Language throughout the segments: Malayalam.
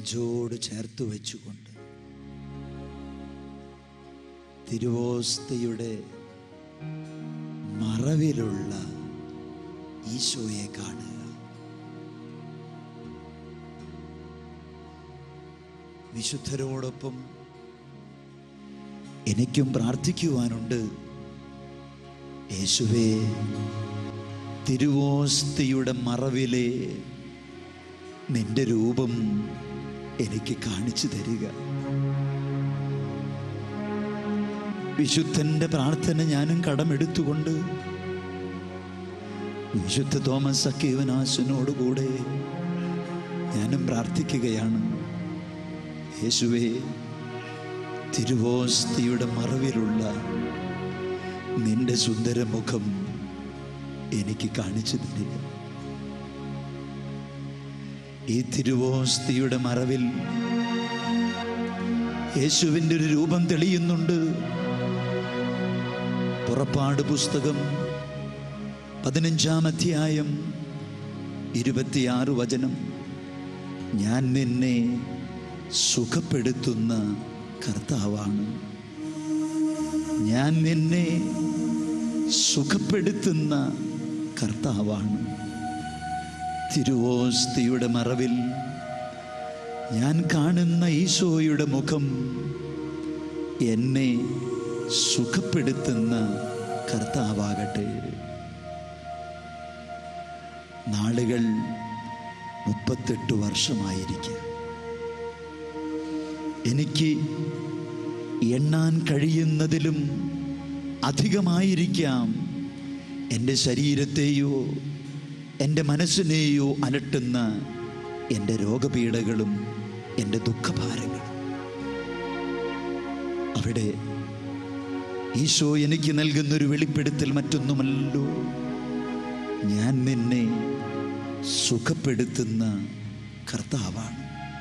നെഞ്ചോട് ചേർത്ത് വെച്ചുകൊണ്ട് തിരുവോസ്തയുടെ മറവിലുള്ള ഈശോയെ കാണുക വിശുദ്ധരോടൊപ്പം എനിക്കും പ്രാർത്ഥിക്കുവാനുണ്ട് യേശുവേ തിരുവോസ്തിയുടെ മറവിലെ നിന്റെ രൂപം എനിക്ക് കാണിച്ചു തരിക വിശുദ്ധന്റെ പ്രാർത്ഥന ഞാനും കടമെടുത്തുകൊണ്ട് വിശുദ്ധ തോമസ് അക്കീവനാശനോട് കൂടെ ഞാനും പ്രാർത്ഥിക്കുകയാണ് യേശുവേ തിരുവോസ്തിയുടെ മറവിലുള്ള നിന്റെ സുന്ദരമുഖം എനിക്ക് കാണിച്ചു തരിക ഈ തിരുവോസ്തിയുടെ മറവിൽ യേശുവിൻ്റെ ഒരു രൂപം തെളിയുന്നുണ്ട് പുറപ്പാട് പുസ്തകം പതിനഞ്ചാം അധ്യായം ഇരുപത്തിയാറ് വചനം ഞാൻ നിന്നെ സുഖപ്പെടുത്തുന്ന കർത്താവാണ് ഞാൻ നിന്നെ സുഖപ്പെടുത്തുന്ന കർത്താവാണ് തിരുവോസ്തിയുടെ മറവിൽ ഞാൻ കാണുന്ന ഈശോയുടെ മുഖം എന്നെ സുഖപ്പെടുത്തുന്ന കർത്താവാകട്ടെ നാളുകൾ മുപ്പത്തെട്ട് വർഷമായിരിക്കുക എനിക്ക് എണ്ണാൻ കഴിയുന്നതിലും അധികമായിരിക്കാം എൻ്റെ ശരീരത്തെയോ എൻ്റെ മനസ്സിനെയോ അലട്ടുന്ന എൻ്റെ രോഗപീഠകളും എൻ്റെ ദുഃഖഭാരങ്ങളും അവിടെ ഈശോ എനിക്ക് നൽകുന്നൊരു വെളിപ്പെടുത്തൽ മറ്റൊന്നുമല്ലോ ഞാൻ നിന്നെ സുഖപ്പെടുത്തുന്ന കർത്താവാണ്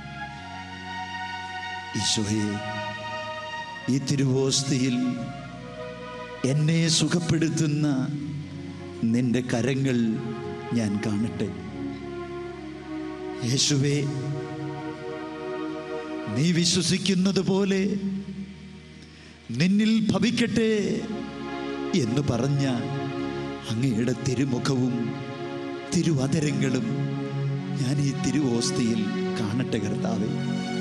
ഈശോയെ ഈ തിരുവോസ്തിയിൽ എന്നെ സുഖപ്പെടുത്തുന്ന നിന്റെ കരങ്ങൾ ഞാൻ കാണട്ടെ യേശുവേ നീ വിശ്വസിക്കുന്നത് പോലെ നിന്നിൽ ഭവിക്കട്ടെ എന്ന് പറഞ്ഞ അങ്ങയുടെ തിരുമുഖവും തിരുവതരങ്ങളും ഞാൻ ഈ തിരുവോസ്തിയിൽ കാണട്ടെ കർത്താവേ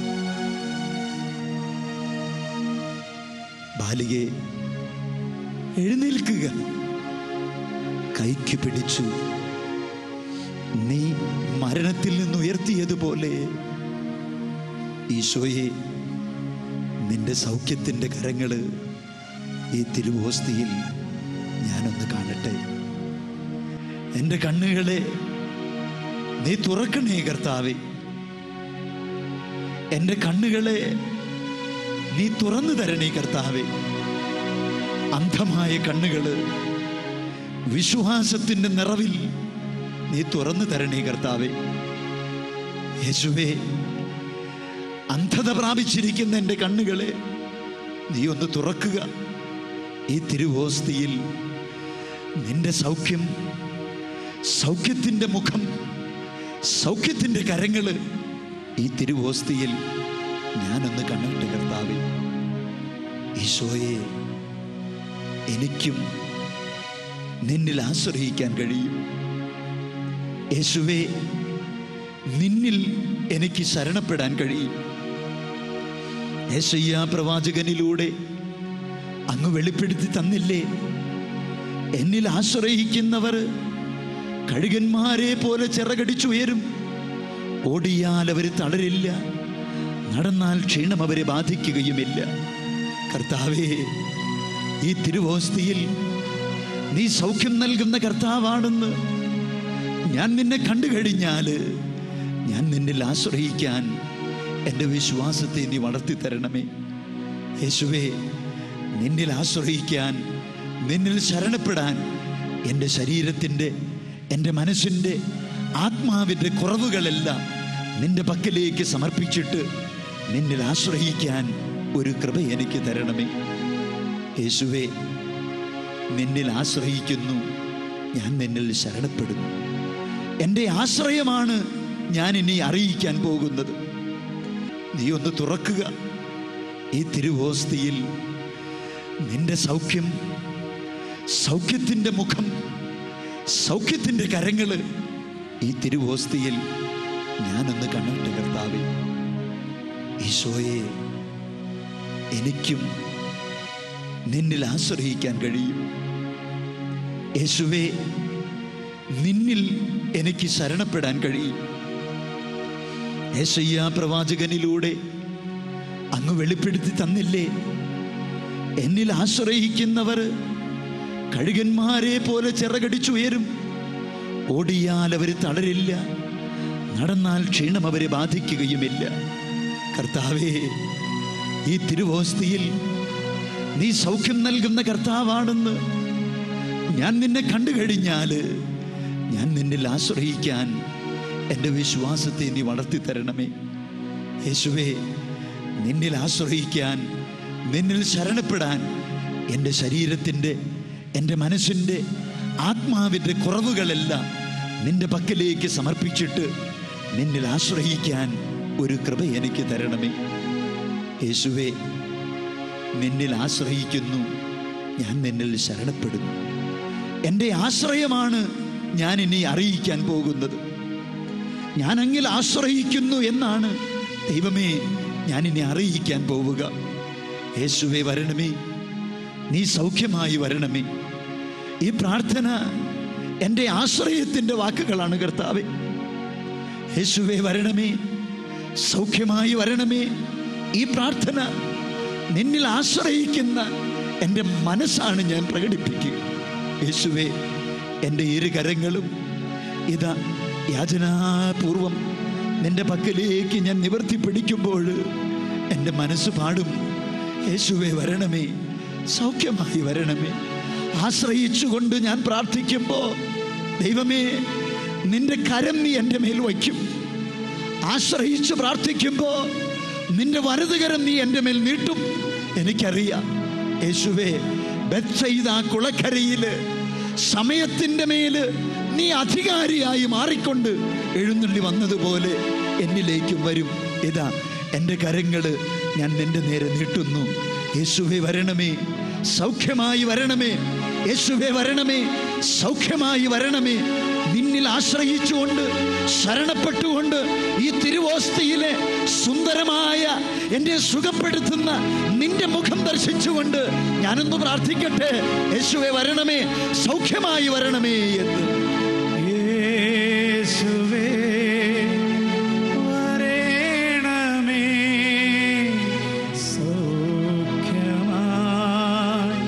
ബാലികെ എഴുന്നേൽക്കുക കൈക്ക് പിടിച്ചു നീ മരണത്തിൽ നിന്ന് ഉയർത്തിയതുപോലെ ഈശോയെ നിന്റെ സൗഖ്യത്തിൻ്റെ കരങ്ങള് ഈ തിരുവോസ്തിയിൽ ഞാനൊന്ന് കാണട്ടെ എൻ്റെ കണ്ണുകളെ നീ തുറക്കണേ കർത്താവേ എൻ്റെ കണ്ണുകളെ നീ തുറന്നു തരണേ കർത്താവേ അന്ധമായ കണ്ണുകള് വിശ്വാസത്തിന്റെ നിറവിൽ നീ തുറന്നു തരണേ കർത്താവേ യേശുവേ അന്ധത പ്രാപിച്ചിരിക്കുന്ന എൻ്റെ കണ്ണുകളെ നീ ഒന്ന് തുറക്കുക ഈ തിരുവോസ്തിയിൽ നിന്റെ സൗഖ്യം സൗഖ്യത്തിൻ്റെ മുഖം സൗഖ്യത്തിൻ്റെ കരങ്ങള് ഈ തിരുവോസ്തിയിൽ ഞാനൊന്ന് കണ്ടിട്ട് കർത്താവേ ഈശോയെ എനിക്കും നിന്നിൽ ആശ്രയിക്കാൻ കഴിയും യേശുവേ നിന്നിൽ എനിക്ക് ശരണപ്പെടാൻ കഴിയും യേശയ്യ പ്രവാചകനിലൂടെ അങ്ങ് വെളിപ്പെടുത്തി തന്നില്ലേ എന്നിൽ ആശ്രയിക്കുന്നവർ കഴുകന്മാരെ പോലെ ചിറകടിച്ചുയരും ഓടിയാൽ അവർ തളരില്ല നടന്നാൽ ക്ഷീണം അവരെ ബാധിക്കുകയുമില്ല കർത്താവേ ഈ തിരുവോസ്തിയിൽ നീ സൗഖ്യം നൽകുന്ന കർത്താവാണെന്ന് ഞാൻ നിന്നെ കണ്ടു കഴിഞ്ഞാൽ ഞാൻ നിന്നിൽ ആശ്രയിക്കാൻ എൻ്റെ വിശ്വാസത്തെ നീ വളർത്തി തരണമേ യേശുവേ നിന്നിൽ ആശ്രയിക്കാൻ നിന്നിൽ ശരണപ്പെടാൻ എൻ്റെ ശരീരത്തിൻ്റെ എൻ്റെ മനസ്സിൻ്റെ ആത്മാവിൻ്റെ കുറവുകളെല്ലാം നിന്റെ പക്കലേക്ക് സമർപ്പിച്ചിട്ട് നിന്നിൽ ആശ്രയിക്കാൻ ഒരു കൃപ എനിക്ക് തരണമേ യേശുവേ നിന്നിൽ ആശ്രയിക്കുന്നു ഞാൻ നിന്നിൽ ശരണപ്പെടുന്നു എൻ്റെ ആശ്രയമാണ് ഞാൻ ഇനി അറിയിക്കാൻ പോകുന്നത് നീ ഒന്ന് തുറക്കുക ഈ തിരുവോസ്തിയിൽ നിന്റെ സൗഖ്യം സൗഖ്യത്തിൻ്റെ മുഖം സൗഖ്യത്തിൻ്റെ കരങ്ങള് ഈ തിരുവോസ്തിയിൽ ഞാനൊന്ന് കണ്ടിട്ട് കർത്താവേ ഈശോയെ എനിക്കും നിന്നിൽ ആശ്രയിക്കാൻ കഴിയും യേശുവേ നിന്നിൽ എനിക്ക് ശരണപ്പെടാൻ കഴിയും യേശയ്യ പ്രവാചകനിലൂടെ അങ്ങ് വെളിപ്പെടുത്തി തന്നില്ലേ എന്നിൽ ആശ്രയിക്കുന്നവർ കഴുകന്മാരെ പോലെ ചിറകടിച്ചുയരും ഓടിയാൽ അവർ തളരില്ല നടന്നാൽ ക്ഷീണം അവരെ ബാധിക്കുകയുമില്ല കർത്താവേ ഈ തിരുവോസ്തിയിൽ നീ സൗഖ്യം നൽകുന്ന കർത്താവാണെന്ന് ഞാൻ നിന്നെ കണ്ടു കഴിഞ്ഞാൽ ഞാൻ നിന്നിൽ ആശ്രയിക്കാൻ എൻ്റെ വിശ്വാസത്തെ നീ വളർത്തി തരണമേ യേശുവേ നിന്നിൽ ആശ്രയിക്കാൻ നിന്നിൽ ശരണപ്പെടാൻ എൻ്റെ ശരീരത്തിൻ്റെ എൻ്റെ മനസ്സിൻ്റെ ആത്മാവിൻ്റെ കുറവുകളെല്ലാം നിന്റെ പക്കലേക്ക് സമർപ്പിച്ചിട്ട് നിന്നിൽ ആശ്രയിക്കാൻ ഒരു കൃപ എനിക്ക് തരണമേ യേശുവേ നിന്നിൽ ആശ്രയിക്കുന്നു ഞാൻ നിന്നിൽ ശരണപ്പെടുന്നു എൻ്റെ ആശ്രയമാണ് ഞാൻ ഇനി അറിയിക്കാൻ പോകുന്നത് ഞാൻ അങ്ങിൽ ആശ്രയിക്കുന്നു എന്നാണ് ദൈവമേ ഞാൻ ഇനി അറിയിക്കാൻ പോവുക യേശുവേ വരണമേ നീ സൗഖ്യമായി വരണമേ ഈ പ്രാർത്ഥന എൻ്റെ ആശ്രയത്തിൻ്റെ വാക്കുകളാണ് കർത്താവേ യേശുവേ വരണമേ സൗഖ്യമായി വരണമേ ഈ പ്രാർത്ഥന നിന്നിൽ ആശ്രയിക്കുന്ന എൻ്റെ മനസ്സാണ് ഞാൻ പ്രകടിപ്പിക്കുക യേശുവേ എൻ്റെ ഇരു കരങ്ങളും ഇതാ യാചനാപൂർവം നിന്റെ പക്കലേക്ക് ഞാൻ നിവർത്തി പിടിക്കുമ്പോൾ എൻ്റെ മനസ്സ് പാടും യേശുവേ വരണമേ സൗഖ്യമായി വരണമേ ആശ്രയിച്ചുകൊണ്ട് ഞാൻ പ്രാർത്ഥിക്കുമ്പോൾ ദൈവമേ നിന്റെ കരം നീ എൻ്റെ മേൽ വയ്ക്കും ആശ്രയിച്ച് പ്രാർത്ഥിക്കുമ്പോൾ നിന്റെ വലതുകരം നീ എൻ്റെ മേൽ നീട്ടും എനിക്കറിയാം യേശുവേ ബെത്സയിദ കുളക്കരയില് സമയത്തിൻ്റെ മേല് നീ അധികാരിയായി മാറിക്കൊണ്ട് എഴുന്നള്ളി വന്നതുപോലെ എന്നിലേക്കും വരും ഇതാ എൻ്റെ കരങ്ങള് ഞാൻ നിന്റെ നേരെ നീട്ടുന്നു യേശുവേ വരണമേ സൗഖ്യമായി വരണമേ യേശുവേ വരണമേ സൗഖ്യമായി വരണമേ നിന്നിൽ ആശ്രയിച്ചുകൊണ്ട് ശരണപ്പെട്ടുകൊണ്ട് ഈ തിരുവോസ്തിയിലെ സുന്ദരമായ എന്നെ സുഖപ്പെടുത്തുന്ന നിന്റെ മുഖം ദർശിച്ചുകൊണ്ട് ഞാനൊന്ന് പ്രാർത്ഥിക്കട്ടെ യേശുവെ വരണമേ സൗഖ്യമായി വരണമേ എന്ന് യേശുവേ വരേണമേ സൗഖ്യമായി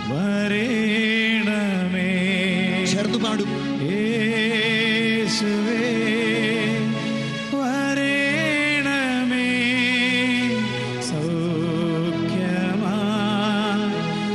വരേണമേ ചേർന്ന് പാടും യേശുവേ വരേണമേ സൗഖ്യമായി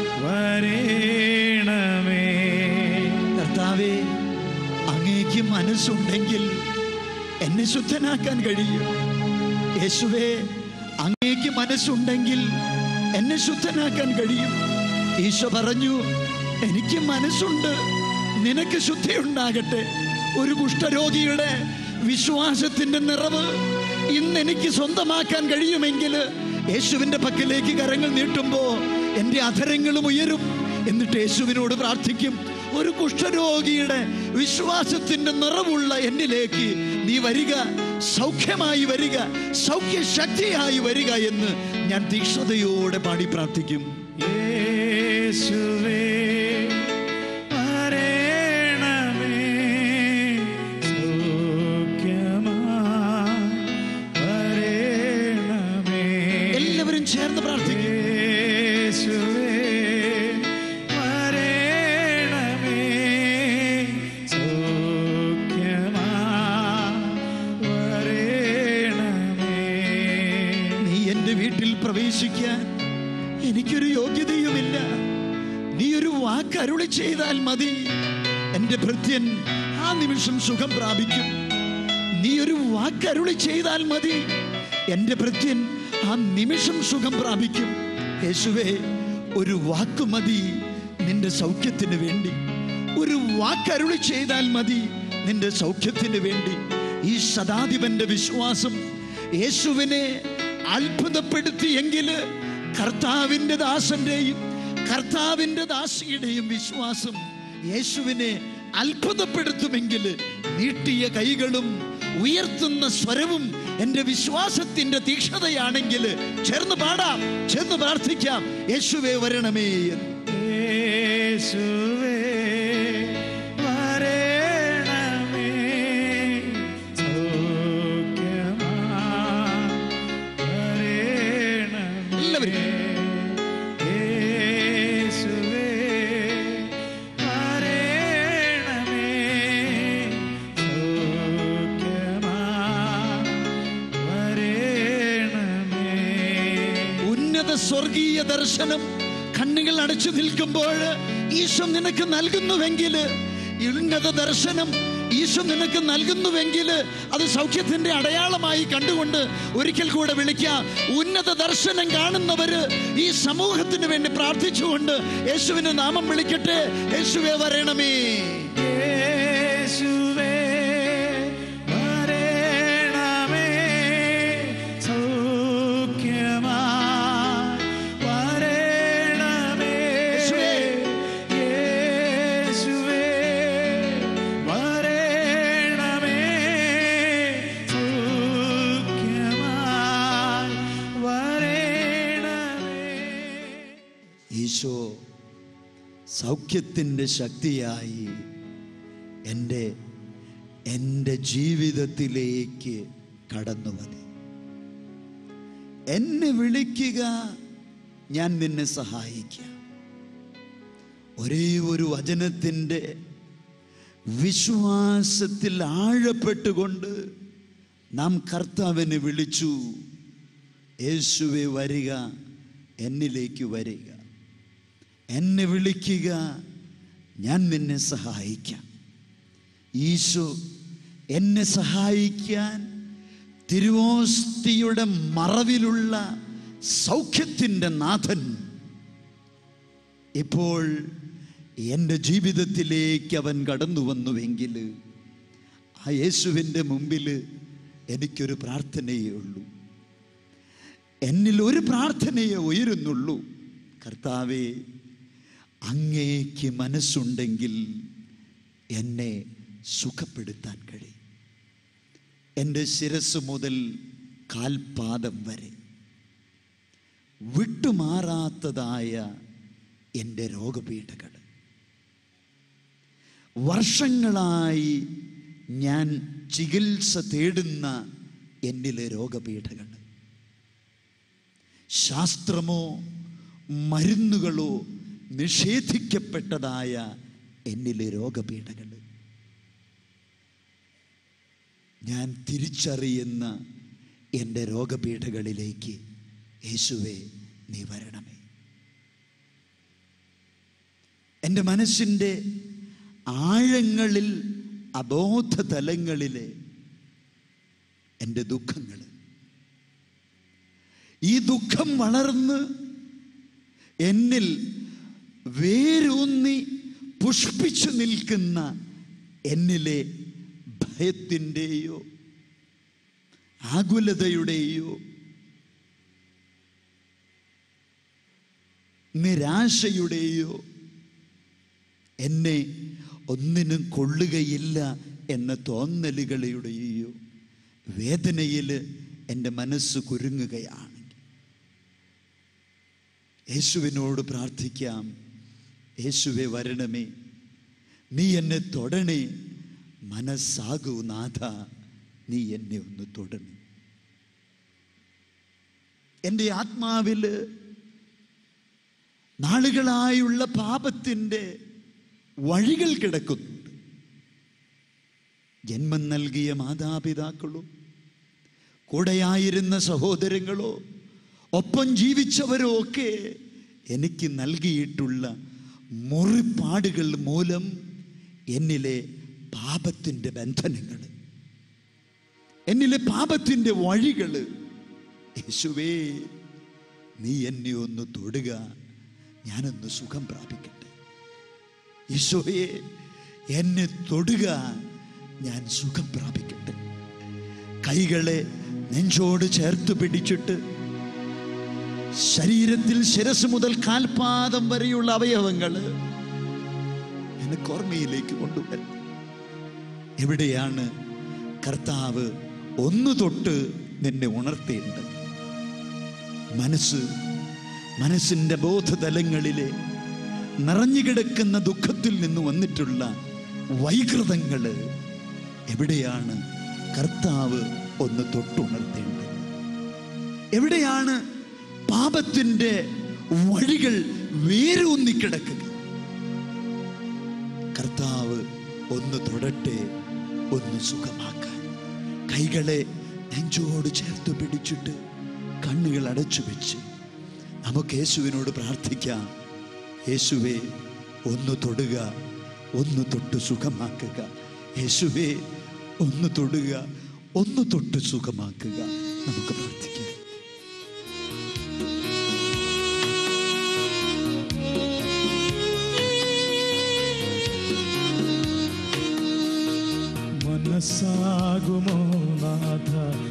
വരേണമേ കർത്താവേ അങ്ങേക്ക് മനസ്സുണ്ടെങ്കിൽ എന്നെ ശുദ്ധനാക്കാൻ കഴിയും യേശുവേ അങ്ങേക്ക് മനസ്സുണ്ടെങ്കിൽ എന്നെ ശുദ്ധനാക്കാൻ കഴിയും ഈശോ പറഞ്ഞു എനിക്ക് മനസ്സുണ്ട് നിനക്ക് ശുദ്ധിയുണ്ടാകട്ടെ ഒരു കുഷ്ഠരോഗിയുടെ വിശ്വാസത്തിന്റെ നിറവ് ഇന്ന് എനിക്ക് സ്വന്തമാക്കാൻ കഴിയുമെങ്കിൽ യേശുവിന്റെ പക്കലേക്ക് കരങ്ങൾ നീട്ടുമ്പോ എൻ്റെ അധരങ്ങളും ഉയരും എന്നിട്ട് യേശുവിനോട് പ്രാർത്ഥിക്കും ഒരു കുഷ്ഠരോഗിയുടെ വിശ്വാസത്തിന്റെ നിറവുള്ള എന്നിലേക്ക് നീ വരിക സൗഖ്യമായി വരിക സൗഖ്യശക്തിയായി വരിക എന്ന് ഞാൻ തീക്ഷ്ണതയോടെ പാടി പ്രാർത്ഥിക്കും യേശുവേ വരേണമേ സൗഖ്യമായി വരേണമേ എല്ലാവരും ചേർന്ന് പ്രാർത്ഥിക്കും യേശുവേ വരേണമേ സൗഖ്യമായി വരേണമേ നീ എൻ്റെ വീട്ടിൽ പ്രവേശിക്കാൻ എനിക്കൊരു യോഗ്യതയുമില്ല നീ ഒരു വാക്ക് അരുളി ചെയ്താൽ മതി എൻ്റെ ഭൃത്യൻ ആ നിമിഷം സുഖം പ്രാപിക്കും നീ ഒരു വാക്ക് അരുളി ചെയ്താൽ മതി എൻ്റെ ഭൃത്യൻ ആ നിമിഷം സുഖം പ്രാപിക്കും യേശുവേ ഒരു വാക്ക് മതി നിന്റെ സൗഖ്യത്തിന് വേണ്ടി ഒരു വാക്ക് അരുളി ചെയ്താൽ മതി നിന്റെ സൗഖ്യത്തിന് വേണ്ടി ഈ ശതാധിപന്റെ വിശ്വാസം യേശുവിനെ അത്ഭുതപ്പെടുത്തിയെങ്കിൽ കർത്താവിൻ്റെ ദാസന്റെയും കർത്താവിൻ്റെ ദാസിയുടെയും വിശ്വാസം യേശുവിനെ അത്ഭുതപ്പെടുത്തുമെങ്കിൽ നീട്ടിയ കൈകളും ഉയർത്തുന്ന സ്വരവും എൻ്റെ വിശ്വാസത്തിൻ്റെ തീക്ഷ്ണതയാണെങ്കിൽ ചേർന്ന് പാടാം ചേർന്ന് പ്രാർത്ഥിക്കാം യേശുവേ വരണമേ എന്ന് യേശുവേ വരേണമേ സൗഖ്യമാ വരേണമേ എല്ലാവരും. യേശുവേ വരേണമേ സൗഖ്യമാ വരേണമേ ഉന്നത സ്വർഗീയ ദർശനം കണ്ണുകൾ അടച്ചു നിൽക്കുമ്പോൾ ഈശോ നിനക്ക് നൽകുന്നുവെങ്കിൽ ഉന്നത ദർശനം ഈശോ നിനക്ക് നൽകുന്നുവെങ്കിൽ അത് സൗഖ്യത്തിന്റെ അടയാളമായി കണ്ടുകൊണ്ട് ഒരിക്കൽ കൂടെ വിളിക്കാം ഉന്നത ദർശനം കാണുന്നവര് ഈ സമൂഹത്തിന് വേണ്ടി പ്രാർത്ഥിച്ചുകൊണ്ട് യേശുവിന് നാമം വിളിക്കട്ടെ യേശുവെ വരണമേ യേശുവേ വരേണമേ സൗഖ്യമാ വരേണമേ യേശുവേ. യേശുവേ വരേണമേ സൗഖ്യമാ വരേണമേ ഈശോ സൗഖ്യത്തിൻ്റെ ശക്തിയായി എൻ്റെ എൻ്റെ ജീവിതത്തിലേക്ക് കടന്നു മതി എന്നെ വിളിക്കുക ഞാൻ നിന്നെ സഹായിക്കാം ഒരേ ഒരു വചനത്തിൻ്റെ വിശ്വാസത്തിൽ ആഴപ്പെട്ടുകൊണ്ട് നാം കർത്താവിനെ വിളിച്ചു യേശുവെ വരിക എന്നിലേക്ക് വരിക എന്നെ വിളിക്കുക ഞാൻ നിന്നെ സഹായിക്കാം ഈശോ എന്നെ സഹായിക്കാൻ തിരുവോസ്തിയുടെ മറവിലുള്ള സൗഖ്യത്തിൻ്റെ നാഥൻ ഇപ്പോൾ എൻ്റെ ജീവിതത്തിലേക്ക് അവൻ കടന്നു വന്നുവെങ്കിൽ ആ യേശുവിൻ്റെ മുമ്പിൽ എനിക്കൊരു പ്രാർത്ഥനയേ ഉള്ളൂ എന്നിൽ ഒരു പ്രാർത്ഥനയെ ഉയരുന്നുള്ളൂ കർത്താവെ അങ്ങേക്ക് മനസ്സുണ്ടെങ്കിൽ എന്നെ സുഖപ്പെടുത്താൻ കഴിയും എൻ്റെ ശിരസ് മുതൽ കാൽപാദം വരെ വിട്ടുമാറാത്തതായ എൻ്റെ രോഗപീഠകൾ വർഷങ്ങളായി ഞാൻ ചികിത്സ തേടുന്ന എന്നിലെ രോഗപീഠകൾ ശാസ്ത്രമോ മരുന്നുകളോ നിഷേധിക്കപ്പെട്ടതായ എന്നിലെ രോഗപീഠകൾ ഞാൻ തിരിച്ചറിയുന്ന എൻ്റെ രോഗപീഠകളിലേക്ക് യേശുവെ നീ വരണമേ എൻ്റെ മനസ്സിൻ്റെ ആഴങ്ങളിൽ അബോധ തലങ്ങളിലെ എൻ്റെ ദുഃഖങ്ങൾ ഈ ദുഃഖം വളർന്ന് എന്നിൽ വേരൂന്നി പുഷ്പിച്ചു നിൽക്കുന്ന എന്നിലെ ഭയത്തിൻ്റെയോ ആകുലതയുടെയോ നിരാശയുടെയോ എന്നെ ഒന്നിനും കൊള്ളുകയില്ല എന്ന തോന്നലുകളുടെയോ വേദനയിൽ എൻ്റെ മനസ്സ് കുരുങ്ങുകയാണെങ്കിൽ യേശുവിനോട് പ്രാർത്ഥിക്കാം യേശുവെ വരണമേ നീ എന്നെ തൊടണേ മനസ്സാകൂ നാഥ നീ എന്നെ ഒന്ന് തൊടണേ എൻ്റെ ആത്മാവിൽ നാളുകളായുള്ള പാപത്തിൻ്റെ വഴികൾ കിടക്കുന്നുണ്ട് ജന്മം നൽകിയ മാതാപിതാക്കളോ കൂടെയായിരുന്ന സഹോദരങ്ങളോ ഒപ്പം ജീവിച്ചവരോ ഒക്കെ എനിക്ക് നൽകിയിട്ടുള്ള മുറിപ്പാടുകൾ മൂലം എന്നിലെ പാപത്തിൻ്റെ ബന്ധനങ്ങൾ എന്നിലെ പാപത്തിൻ്റെ വഴികൾ യേശുവേ നീ എന്നെ ഒന്ന് തൊടുക ഞാനൊന്ന് സുഖം പ്രാപിക്കട്ടെ ഈശോയെ എന്നെ തൊടുക ഞാൻ സുഖം പ്രാപിക്കട്ടെ കൈകളെ നെഞ്ചോട് ചേർത്ത് പിടിച്ചിട്ട് ശരീരത്തിൽ ശിരസ് മുതൽ കാൽപാദം വരെയുള്ള അവയവങ്ങൾ എനിക്ക് ഓർമ്മയിലേക്ക് കൊണ്ടുവരണം എവിടെയാണ് കർത്താവ് ഒന്ന് തൊട്ട് നിന്നെ ഉണർത്തേണ്ടത് മനസ്സ് മനസ്സിൻ്റെ ബോധതലങ്ങളിലെ നിറഞ്ഞു കിടക്കുന്ന ദുഃഖത്തിൽ നിന്ന് വന്നിട്ടുള്ള വൈകൃതങ്ങൾ എവിടെയാണ് കർത്താവ് ഒന്ന് തൊട്ടുണർത്തേണ്ടത് എവിടെയാണ് പാപത്തിൻ്റെ വഴികൾ വേരൂന്നിക്കിടക്കുക കർത്താവ് ഒന്ന് തൊടട്ടെ ഒന്ന് സുഖമാക്കാൻ കൈകളെ നെഞ്ചോട് ചേർത്ത് പിടിച്ചിട്ട് കണ്ണുകൾ അടച്ചു വെച്ച് നമുക്ക് യേശുവിനോട് പ്രാർത്ഥിക്കാം യേശുവേ ഒന്ന് തൊടുക ഒന്ന് തൊട്ട് സുഖമാക്കുക യേശുവേ ഒന്ന് തൊടുക ഒന്ന് തൊട്ട് സുഖമാക്കുക നമുക്ക് പ്രാർത്ഥിക്കാം മനസ്സാകുമോ നാഥ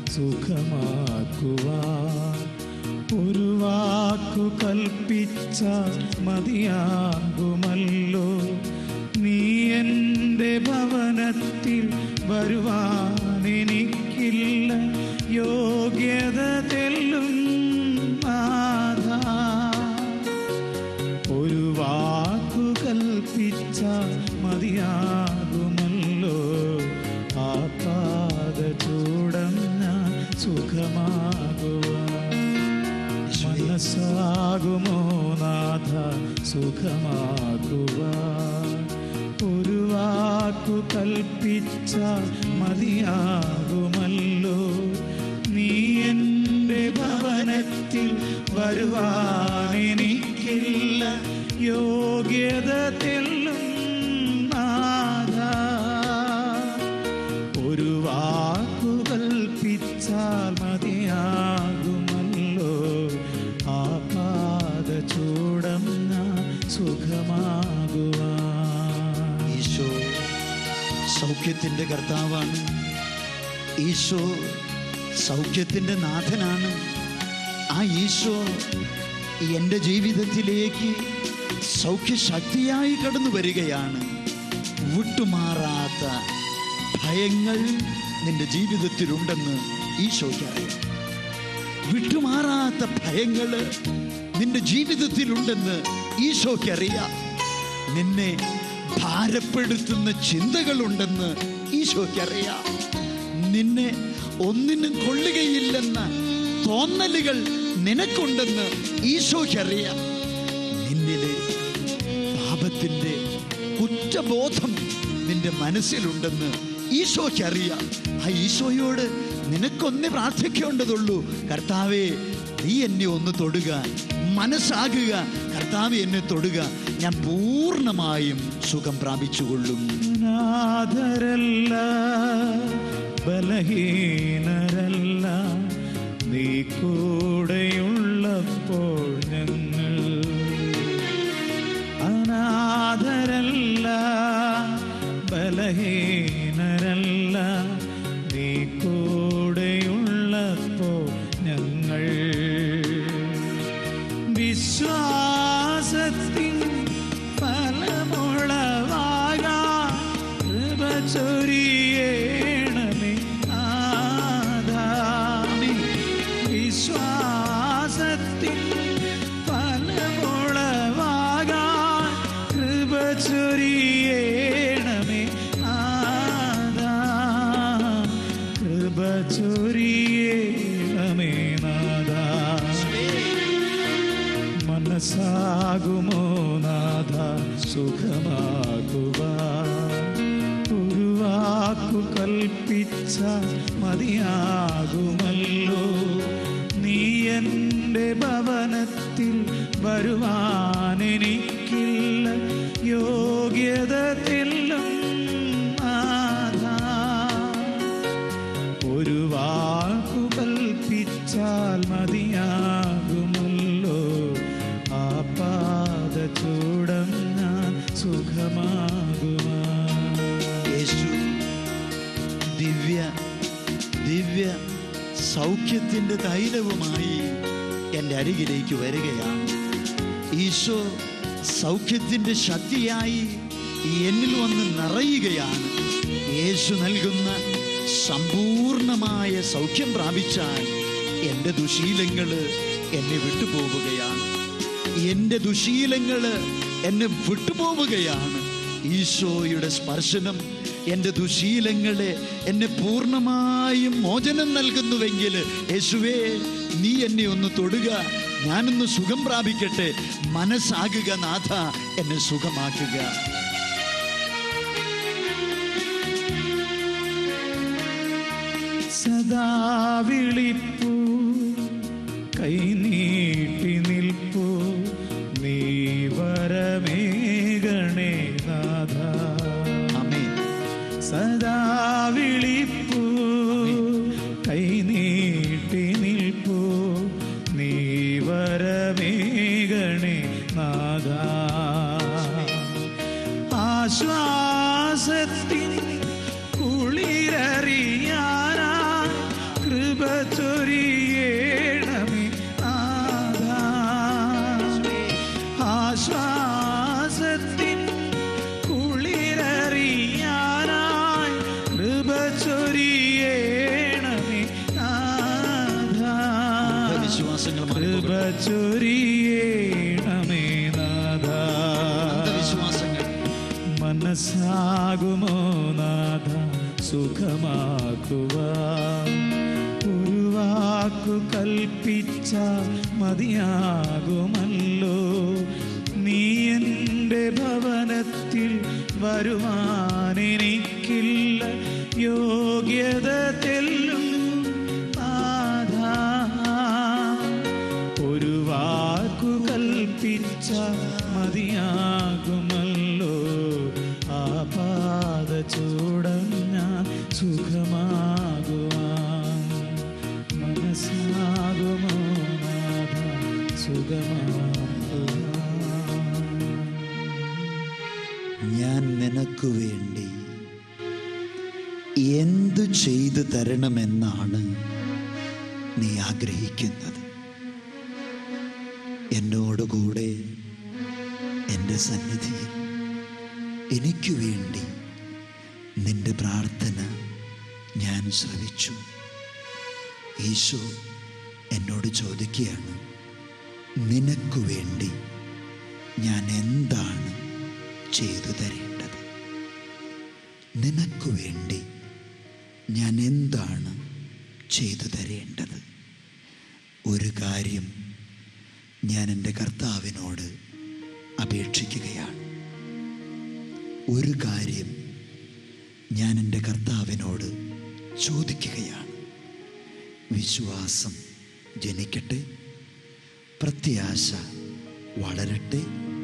സുഖമാക്കുവാൻ ഒരു വാക്കു കൽപ്പിച്ച മതിയാകുമല്ലോ നീ എൻ്റെ ഭവനത്തിൽ വരുവാൻ എനിക്കില്ല യോഗ്യത തെല്ലും നാഥ ഒരു വാക്കു കൽപ്പിച്ച മതിയാകുമല്ലോ ആ പാത ചൂടം ഞാൻ സുഖമാകുവാൻ മനസ്സാകുമോ നാഥ സുഖമാകുവാൻ ഒരു വാക്കു കൽപ്പിച്ച മതിയാകുമല്ലോ നീ എൻ്റെ ഭവനത്തിൽ വരുവാൻ എനിക്കില്ല യോഗ്യത തെല്ലും നാഥ ഒരു വാക്കു കൽപ്പിച്ചാൽ മതിയാകുമല്ലോ ആ പാത ചൂടം ഞാൻ സുഖമാകുവാൻ ഈശോ സൗഖ്യത്തിൻ്റെ കർത്താവാണ് ഈശോ സൗഖ്യത്തിൻ്റെ നാഥനാണ് ആ ഈശോ എൻ്റെ ജീവിതത്തിലേക്ക് സൗഖ്യശക്തിയായി കടന്നു വരികയാണ് വിട്ടുമാറാത്ത ഭയങ്ങൾ നിന്റെ ജീവിതത്തിലുണ്ടെന്ന് ഈശോയ്ക്ക് അറിയാം വിട്ടുമാറാത്ത ഭയങ്ങൾ നിന്റെ ജീവിതത്തിലുണ്ടെന്ന് ഈശോയ്ക്ക് അറിയാം നിന്നെ ഭാരപ്പെടുത്തുന്ന ചിന്തകളുണ്ടെന്ന് ഈശോയ്ക്ക് അറിയാം നിന്നെ ഒന്നിനും കൊള്ളുകയില്ലെന്ന തോന്നലുകൾ നിനക്കുണ്ടെന്ന് ഈശോയ്ക്ക് അറിയാം നിന്നിലെ പാപത്തിൻ്റെ കുറ്റബോധം നിന്റെ മനസ്സിലുണ്ടെന്ന് ഈശോയ്ക്ക് അറിയാം ആ ഈശോയോട് നിനക്കൊന്നേ പ്രാർത്ഥിക്കേണ്ടതുള്ളൂ കർത്താവേ നീ എന്നെ ഒന്ന് തൊടുക മനസ്സാകുക കർത്താവ് എന്നെ തൊടുക ഞാൻ പൂർണ്ണമായും സുഖം പ്രാപിച്ചുകൊള്ളും അനാഥരല്ല ബലഹീനരല്ല നീ കൂടെയുള്ളപ്പോൾ ഞങ്ങൾ അനാഥരല്ല ബലഹീനരല്ല നീ കൂടെയുള്ളപ്പോൾ ഞങ്ങൾ വിശ്വാസത്തിൻ ഫലമുളവാകാൻ കൃപ ചൊരിയണമേ നാഥാ. വിശ്വാസത്തിൻ ഫലമുളവാകാൻ കൃപ ചൊരിയണമേ നാഥാ. കൃപ ചൊരിയണമേ നാഥാ മനസ്സാകുമോ നാഥ സുഖമാകുക ഒരു വാക്കു കൽപ്പിച്ച മതിയാകുമല്ലോ നീ എൻ്റെ ഭവനത്തിൽ വരുവാൻ എനിക്കില്ല യോഗ്യത തെല്ലും നാഥാ ഒരു വാക്കു കൽപ്പിച്ചാൽ മതിയാകുമല്ലോ ആ പാത ചൂടം ഞാൻ സുഖമാകുമാ യേശു ദിവ്യ ദിവ്യ സൗഖ്യത്തിൻ്റെ തൈലവുമായി എൻ്റെ അരികിലേക്ക് വരികയാണ് ഈശോ സൗഖ്യത്തിൻ്റെ ശക്തിയായി എന്നിൽ വന്ന് നിറയുകയാണ് യേശു നൽകുന്ന സമ്പൂർണമായ സൗഖ്യം പ്രാപിച്ചാൽ എൻ്റെ ദുശീലങ്ങൾ എന്നെ വിട്ടുപോവുകയാണ് എൻ്റെ ദുശീലങ്ങൾ എന്നെ വിട്ടുപോവുകയാണ് ഈശോയുടെ സ്പർശനം എൻ്റെ ദുശീലങ്ങളെ എന്നെ പൂർണ്ണമായും മോചനം നൽകുന്നുവെങ്കിൽ യേശുവേ നീ എന്നെ ഒന്ന് തൊടുക ഞാനൊന്ന് സുഖം പ്രാപിക്കട്ടെ മനസ്സാകുക നാഥ എന്നെ സുഖമാക്കുക സദാ വിളിപ്പൂ കൈനീട്ടി നിൽപ്പൂ നീ വരമേകണേ നാഥ ആമേൻ സദാ വിളിപ്പൂ കൈനീട്ടി നിൽപ്പൂ നീ വരമേകണേ നാഥ ആശ്വാസത്തിൻ കുളിരറിയാനാ കൃപ ചൊരിയേണമേ നാഥ ആശ്വാസത്തിൻ കുളിരറിയാനായി കൃപ ചൊരിയേണമേ നാഥ വിശ്വാസങ്ങൾ കൃപ ചൊരിയേണമേ നാഥ വിശ്വാസങ്ങൾ മനസ്സാകുമോ നാഥ സുഖമാക്കുവാൻ ഒരു വാക്കു കൽപ്പിച്ച മതിയാകുമല്ലോ നീ എൻ്റെ ഭവനത്തിൽ വരുവാനെനിക്കില്ല യോഗ്യത തെല്ലും നാഥ ഒരു വാക്കു കൽപ്പിച്ച മതിയാകുമല്ലോ ആ പാത ചൂടം ഞാൻ സുഖമാകുവാൻ മനസ്സാകുമോ നാഥ സുഖമാകുവാൻ ഞാൻ നിനക്ക് വേണ്ടി എന്തു ചെയ്തു തരണമെന്നാണ് നീ ആഗ്രഹിക്കുന്നത് എന്നോടുകൂടെ എൻ്റെ സന്നിധിയിൽ എനിക്ക് വേണ്ടി നിന്റെ പ്രാർത്ഥന ഞാൻ ശ്രവിച്ചു ഈശോ എന്നോട് ചോദിക്കുകയാണ് നിനക്കു വേണ്ടി ഞാൻ എന്താണ് ചെയ്തു തരേണ്ടത് നിനക്കു വേണ്ടി ഞാൻ എന്താണ് ചെയ്തു തരേണ്ടത് ഒരു കാര്യം ഞാൻ എൻ്റെ കർത്താവിനോട് അപേക്ഷിക്കുകയാണ് ഒരു കാര്യം ഞാൻ എൻ്റെ കർത്താവിനോട് ചോദിക്കുകയാണ് വിശ്വാസം ജനിക്കട്ടെ പ്രത്യാശ വളരട്ടെ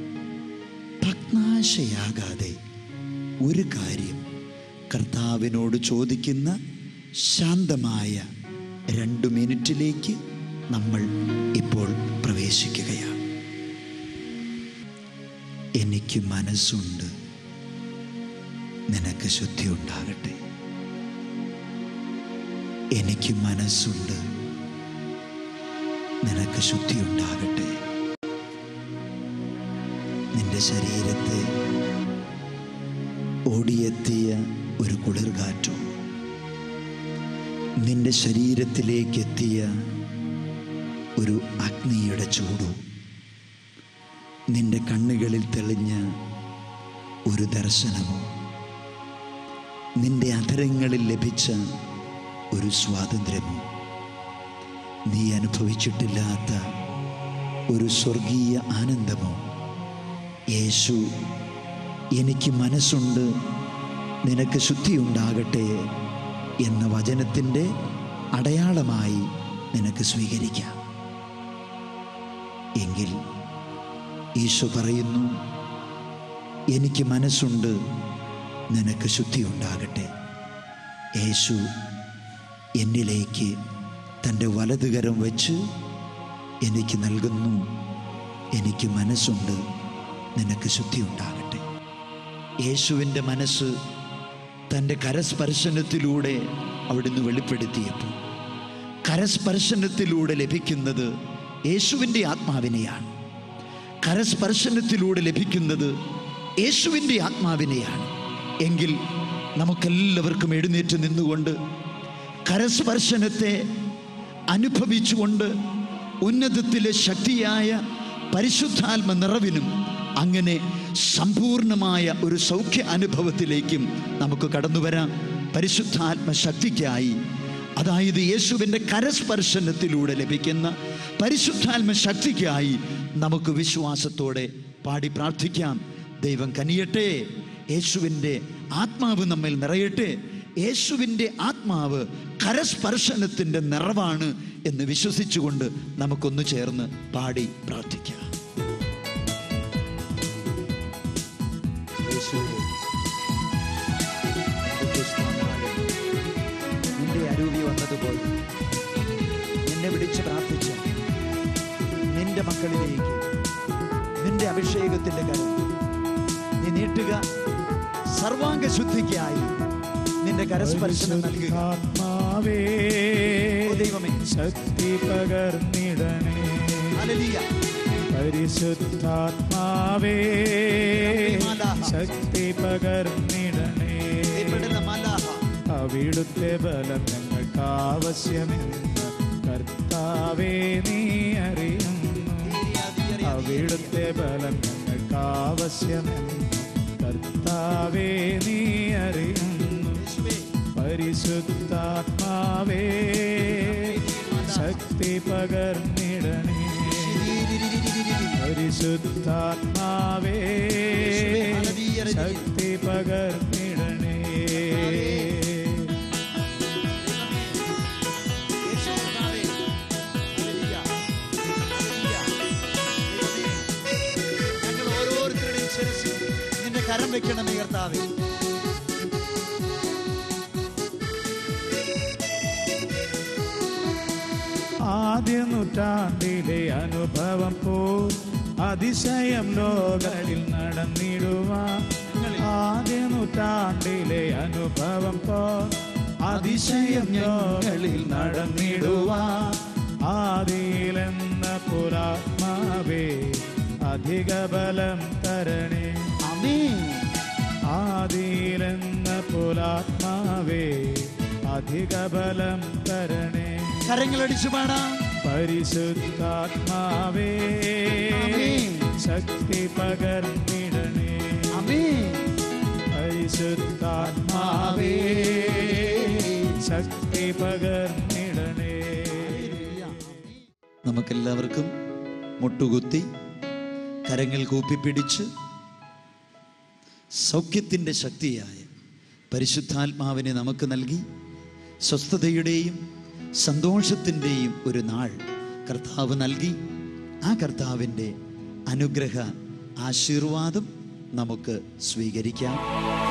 ഭഗ്നാശയാകാതെ ഒരു കാര്യം കർത്താവിനോട് ചോദിക്കുന്ന ശാന്തമായ രണ്ട് മിനിറ്റിലേക്ക് നമ്മൾ ഇപ്പോൾ പ്രവേശിക്കുകയാണ് എനിക്ക് മനസ്സുണ്ട് നിനക്ക് ശുദ്ധി ഉണ്ടാകട്ടെ എനിക്ക് മനസ്സുണ്ട് നിനക്ക് ശുദ്ധി ഉണ്ടാകട്ടെ നിന്റെ ശരീരത്തെ ഓടിയെത്തിയ ഒരു കുളിർകാറ്റോ നിന്റെ ശരീരത്തിലേക്ക് എത്തിയ ഒരു അഗ്നിയുടെ ചൂടോ നിന്റെ കണ്ണുകളിൽ തെളിഞ്ഞ ഒരു ദർശനമോ നിന്റെ അധരങ്ങളിൽ ലഭിച്ച ഒരു സ്വാതന്ത്ര്യമോ നീ അനുഭവിച്ചിട്ടില്ലാത്ത ഒരു സ്വർഗീയ ആനന്ദമോ യേശു എനിക്ക് മനസ്സുണ്ട് നിനക്ക് ശുദ്ധിയുണ്ടാകട്ടെ എന്ന വചനത്തിൻ്റെ അടയാളമായി നിനക്ക് സ്വീകരിക്കാം എങ്കിൽ ഈശോ പറയുന്നു എനിക്ക് മനസ്സുണ്ട് നിനക്ക് ശുദ്ധിയുണ്ടാകട്ടെ യേശു എന്നിലേക്ക് തൻ്റെ വലതുകരം വെച്ച് എനിക്ക് നൽകുന്നു എനിക്ക് മനസ്സുണ്ട് നിനക്ക് ശുദ്ധിയുണ്ടാകട്ടെ യേശുവിൻ്റെ മനസ്സ് തൻ്റെ കരസ്പർശനത്തിലൂടെ അവിടുന്ന് വെളിപ്പെടുത്തിയപ്പോൾ കരസ്പർശനത്തിലൂടെ ലഭിക്കുന്നത് യേശുവിൻ്റെ ആത്മാവിനെയാണ് കരസ്പർശനത്തിലൂടെ ലഭിക്കുന്നത് യേശുവിൻ്റെ ആത്മാവിനെയാണ് എങ്കിൽ നമുക്കെല്ലാവർക്കും എഴുന്നേറ്റ് നിന്നുകൊണ്ട് കരസ്പർശനത്തെ അനുഭവിച്ചുകൊണ്ട് ഉന്നതത്തിലെ ശക്തിയായ പരിശുദ്ധാത്മ നിറവിനും അങ്ങനെ സമ്പൂർണമായ ഒരു സൗഖ്യ അനുഭവത്തിലേക്കും നമുക്ക് കടന്നു വരാം പരിശുദ്ധാത്മ ശക്തിക്കായി അതായത് യേശുവിൻ്റെ കരസ്പർശനത്തിലൂടെ ലഭിക്കുന്ന പരിശുദ്ധാത്മ ശക്തിക്കായി നമുക്ക് വിശ്വാസത്തോടെ പാടി പ്രാർത്ഥിക്കാം ദൈവം കനിയട്ടെ യേശുവിൻ്റെ ആത്മാവ് നമ്മിൽ നിറയട്ടെ യേശുവിൻ്റെ ആത്മാവ് കരസ്പർശനത്തിൻ്റെ നിറവാണ് എന്ന് വിശ്വസിച്ചുകൊണ്ട് നമുക്കൊന്ന് ചേർന്ന് പാടി പ്രാർത്ഥിക്കാം നിന്റെ അരൂപി വന്നതുപോലെ നിന്നെ വിളിച്ച് പ്രാർത്ഥിച്ച നിന്റെ മക്കളിലേക്ക് നിന്റെ അഭിഷേകത്തിന്റെ കരം നീ നീട്ടുക സർവാംഗ ശുദ്ധിക്കായി നിന്റെ കരസ്പർശനം നൽകുക ആത്മാവേ ഓ ദൈവമേ. ശക്തി പകർന്നിടണേ ഹല്ലേലൂയ. പരിശുദ്ധാത്മാവേ ശക്തി പകർന്നിടണേ ദൈവപ്പെടുന്ന മലാഹ. അവിടുത്തെ ബലം ഞങ്ങൾക്ക് ആവശ്യമെന്ന് കർത്താവേ നീ അറിയുന്നു അവിടുത്തെ ബലം ഞങ്ങൾക്ക് ആവശ്യമെന്ന് കർത്താവേ നീ അറിയുന്നു യേശുവേ, പരിശുദ്ധാത്മാവേ ശക്തി പകർന്നിടണേ പരിശുദ്ധാത്മാവേ ശക്തി പകർന്നിടണേ യേശു കർത്താവേ. ഹല്ലേലൂയ. ഹല്ലേലൂയ. ദൈവമേ, ഞങ്ങൾ ഓരോരുത്തരുടെയും ശിരസിൽ നിന്റെ കരം വെക്കണമേ കർത്താവേ ആദ്യ നൂറ്റാണ്ടിലെ അനുഭവം പോ അതിശയം ലോകത്തിൽ നടന്നിടുവാൻ ആദ്യ നൂറ്റാണ്ടിലെ അനുഭവം പോ അതിശയം ഞങ്ങളിൽ നടന്നിടുവാൻ ആദിയിലെന്ന പുരാത്മാവേ അധിക ബലം തരണേ ആമേൻ ആദിയിലെന്ന പുരാത്മാവേ അധിക ബലം തരണേ കരങ്ങളടിച്ചു പാടാം പരിശുദ്ധാത്മാവേ ആമേൻ. ശക്തി പകർന്നിടണേ ആമേൻ പരിശുദ്ധാത്മാവേ ശക്തി പകർന്നിടണേ നമുക്കെല്ലാവർക്കും മുട്ടുകുത്തി കരങ്ങൾ കൂപ്പിപ്പിടിച്ച് സൗഖ്യത്തിൻ്റെ ശക്തിയായ പരിശുദ്ധാത്മാവിനെ നമുക്ക് നൽകി സ്വസ്ഥതയുടെയും സന്തോഷത്തിൻ്റെയും ഒരു നാൾ കർത്താവ് നൽകി ആ കർത്താവിൻ്റെ അനുഗ്രഹ ആശീർവാദം നമുക്ക് സ്വീകരിക്കാം